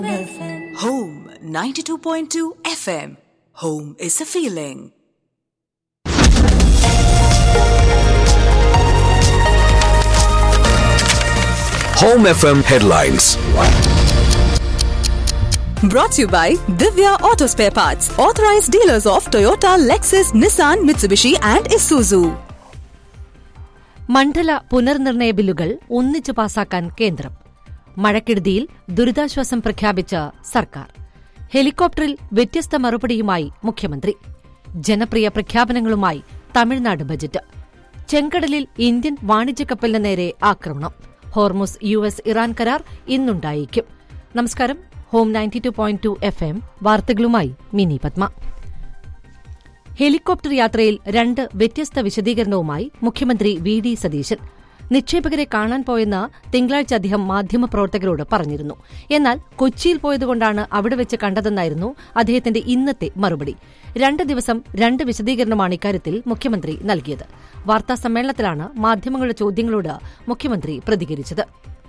Home 92.2 FM. Home is a feeling. Home FM headlines. Brought to you by Divya Auto Spare Parts, authorized dealers of Toyota, Lexus, Nissan, Mitsubishi, and Isuzu. മണ്ഡല പുനർനിർണയ ബില്ലുകൾ ഒന്നിച്ചു പാസാക്കാൻ കേന്ദ്രം മഴക്കെടുതിയിൽ ദുരിതാശ്വാസം പ്രഖ്യാപിച്ച സർക്കാർ ഹെലികോപ്റ്ററിൽ വ്യത്യസ്ത മറുപടിയുമായി മുഖ്യമന്ത്രി ജനപ്രിയ പ്രഖ്യാപനങ്ങളുമായി തമിഴ്നാട് ബജറ്റ് ചെങ്കടലിൽ ഇന്ത്യൻ വാണിജ്യ കപ്പലിന് നേരെ ആക്രമണം ഹോർമുസ് യു എസ് ഇറാൻ കരാർ ഇന്നുണ്ടായേക്കും നമസ്കാരം home ninety two point two F M വാർത്തകളുമായി മിനി പത്മ ഹെലികോപ്റ്റർ യാത്രയിൽ രണ്ട് വ്യത്യസ്ത വിശദീകരണവുമായി മുഖ്യമന്ത്രി വി ഡി സതീശൻ നിക്ഷേപകരെ കാണാൻ പോയെന്ന് തിങ്കളാഴ്ച അദ്ദേഹം മാധ്യമപ്രവർത്തകരോട് പറഞ്ഞിരുന്നു എന്നാൽ കൊച്ചിയിൽ പോയതുകൊണ്ടാണ് അവിടെ വെച്ച് കണ്ടതെന്നായിരുന്നു അദ്ദേഹത്തിന്റെ ഇന്നത്തെ മറുപടി രണ്ട് ദിവസം രണ്ട് വിശദീകരണമാണ് ഇക്കാര്യത്തിൽ മുഖ്യമന്ത്രി നൽകിയത് വാർത്താ സമ്മേളനത്തിലാണ് മാധ്യമങ്ങളുടെ ചോദ്യങ്ങളോട് മുഖ്യമന്ത്രി പ്രതികരിച്ചത്